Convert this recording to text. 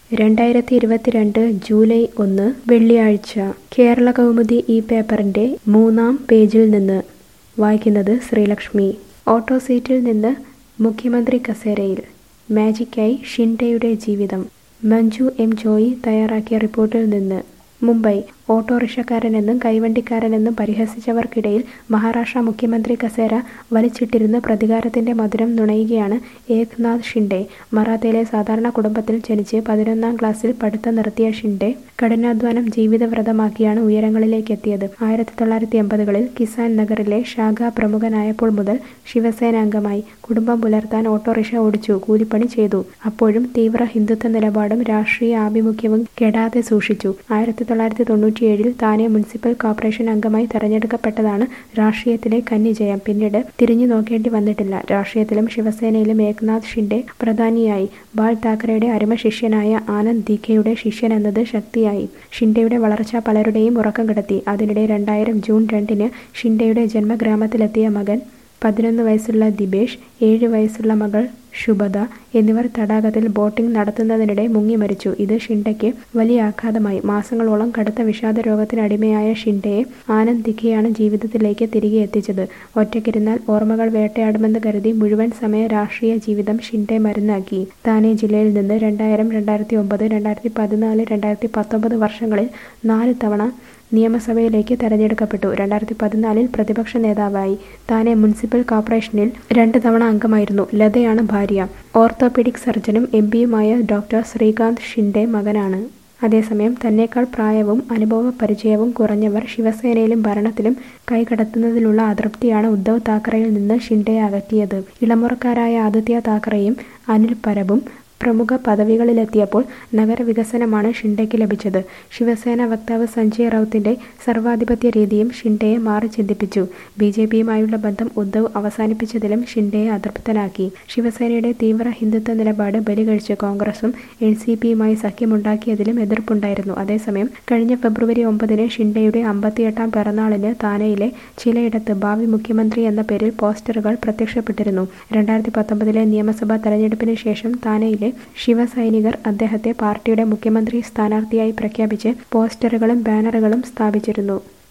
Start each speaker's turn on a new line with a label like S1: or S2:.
S1: രണ്ടായിരത്തി ഇരുപത്തിരണ്ട് ജൂലൈ ഒന്ന് വെള്ളിയാഴ്ച കേരള കൗമുദി ഈ പേപ്പറിൻ്റെ മൂന്നാം പേജിൽ നിന്ന് വായിക്കുന്നത് ശ്രീലക്ഷ്മി ഓട്ടോ സീറ്റിൽ നിന്ന് മുഖ്യമന്ത്രി കസേരയിൽ മാജിക്കായി ഷിൻഡെയുടെ ജീവിതം മഞ്ജു എം ജോയി തയ്യാറാക്കിയ റിപ്പോർട്ടിൽ നിന്ന് മുംബൈ ഓട്ടോറിക്ഷക്കാരനെന്നും കൈവണ്ടിക്കാരനെന്നും പരിഹസിച്ചവർക്കിടയിൽ മഹാരാഷ്ട്ര മുഖ്യമന്ത്രി കസേര വലിച്ചിട്ടിരുന്ന് പ്രതികാരത്തിന്റെ മധുരം നുണയുകയാണ് ഏക്നാഥ് ഷിൻഡെ മറാത്തയിലെ സാധാരണ കുടുംബത്തിൽ ജനിച്ച് പതിനൊന്നാം ക്ലാസ്സിൽ പഠിത്തം നിർത്തിയ ഷിൻഡെ കഠിനാധ്വാനം ജീവിതവ്രതമാക്കിയാണ് ഉയരങ്ങളിലേക്ക് എത്തിയത് ആയിരത്തി തൊള്ളായിരത്തി എൺപതുകളിൽ കിസാൻ നഗറിലെ ശാഖാ പ്രമുഖനായപ്പോൾ മുതൽ ശിവസേന അംഗമായി കുടുംബം പുലർത്താൻ ഓട്ടോറിക്ഷ ഓടിച്ചു കൂലിപ്പണി ചെയ്തു അപ്പോഴും തീവ്ര ഹിന്ദുത്വ നിലപാടും രാഷ്ട്രീയ ആഭിമുഖ്യവും കെടാതെ സൂക്ഷിച്ചു ആയിരത്തി തൊള്ളായിരത്തി തൊണ്ണൂറ്റിയേഴിൽ താനെ മുനിസിപ്പൽ കോർപ്പറേഷൻ അംഗമായി തെരഞ്ഞെടുക്കപ്പെട്ടതാണ് രാഷ്ട്രീയത്തിലെ കന്നിജയം പിന്നീട് തിരിഞ്ഞു നോക്കേണ്ടി വന്നിട്ടില്ല രാഷ്ട്രീയത്തിലും ശിവസേനയിലും ഏക്നാഥ് ഷിൻഡെ പ്രധാനിയായി ബാൽ താക്കറെയുടെ അരുമ ശിഷ്യനായ ആനന്ദ് ദീഖയുടെ ശിഷ്യൻ എന്നത് ശക്തിയായി ഷിൻഡെയുടെ വളർച്ച പലരുടെയും ഉറക്കം കിടത്തി അതിനിടെ രണ്ടായിരം ജൂൺ രണ്ടിന് ഷിൻഡെയുടെ ജന്മഗ്രാമത്തിലെത്തിയ മകൻ പതിനൊന്ന് വയസ്സുള്ള ദിബേഷ് ഏഴ് വയസ്സുള്ള മകൾ ശുഭദ എന്നിവർ തടാകത്തിൽ ബോട്ടിംഗ് നടത്തുന്നതിനിടെ മുങ്ങി മരിച്ചു ഇത് ഷിൻഡയ്ക്ക് വലിയ ആഘാതമായി മാസങ്ങളോളം കടുത്ത വിഷാദ രോഗത്തിന് അടിമയായ ഷിൻഡയെ ആനന്ദ് ദിഖയാണ് ജീവിതത്തിലേക്ക് തിരികെ എത്തിച്ചത് ഒറ്റയ്ക്കിരുന്നാൽ ഓർമ്മകൾ വേട്ടയാടുമെന്ന് കരുതി മുഴുവൻ സമയ രാഷ്ട്രീയ ജീവിതം ഷിൻഡെ മരുന്നാക്കി താനെ ജില്ലയിൽ നിന്ന് രണ്ടായിരം രണ്ടായിരത്തി ഒമ്പത് രണ്ടായിരത്തി പതിനാല് രണ്ടായിരത്തി പത്തൊമ്പത് വർഷങ്ങളിൽ നാല് തവണ നിയമസഭയിലേക്ക് തെരഞ്ഞെടുക്കപ്പെട്ടു രണ്ടായിരത്തി പതിനാലിൽ പ്രതിപക്ഷ നേതാവായി താനെ മുനിസിപ്പൽ കോർപ്പറേഷനിൽ രണ്ട് തവണ അംഗമായിരുന്നു ലതയാണ് ഭാര്യ ഓർത്തോപീഡിക് സർജനും എം പിയുമായ ഡോക്ടർ ശ്രീകാന്ത് ഷിൻഡെ മകനാണ് അതേസമയം തന്നേക്കാൾ പ്രായവും അനുഭവ പരിചയവും കുറഞ്ഞവർ ശിവസേനയിലും ഭരണത്തിലും കൈകടത്തുന്നതിലുള്ള അതൃപ്തിയാണ് ഉദ്ധവ് താക്കറയിൽ നിന്ന് ഷിൻഡയെ അകറ്റിയത് ഇളമുറക്കാരായ ആദിത്യ താക്കറെയും അനിൽ പരബും പ്രമുഖ പദവികളിലെത്തിയപ്പോൾ നഗരവികസനമാണ് ഷിൻഡയ്ക്ക് ലഭിച്ചത് ശിവസേന വക്താവ് സഞ്ജയ് റൌത്തിന്റെ സർവാധിപത്യ രീതിയും ഷിൻഡയെ മാറി ചിന്തിപ്പിച്ചു ബി ജെ പിയുമായുള്ള ബന്ധം ഉദ്ധവ് അവസാനിപ്പിച്ചതിലും ഷിൻഡയെ അതൃപ്തനാക്കി ശിവസേനയുടെ തീവ്ര ഹിന്ദുത്വ നിലപാട് ബലികഴിച്ച് കോൺഗ്രസും എൻ സി പിയുമായി സഖ്യമുണ്ടാക്കിയതിലും എതിർപ്പുണ്ടായിരുന്നു അതേസമയം കഴിഞ്ഞ ഫെബ്രുവരി ഒമ്പതിന് ഷിൻഡയുടെ അമ്പത്തിയെട്ടാം പിറന്നാളിന് താനെയിലെ ചിലയിടത്ത് ഭാവി മുഖ്യമന്ത്രി എന്ന പേരിൽ പോസ്റ്ററുകൾ പ്രത്യക്ഷപ്പെട്ടിരുന്നു രണ്ടായിരത്തി പത്തൊമ്പതിലെ നിയമസഭാ തെരഞ്ഞെടുപ്പിന് ശേഷം താനെയിലെ ശിവസൈനികർ അദ്ദേഹത്തെ പാർട്ടിയുടെ മുഖ്യമന്ത്രി സ്ഥാനാർത്ഥിയായി പ്രഖ്യാപിച്ച് പോസ്റ്ററുകളും ബാനറുകളും സ്ഥാപിച്ചിരുന്നു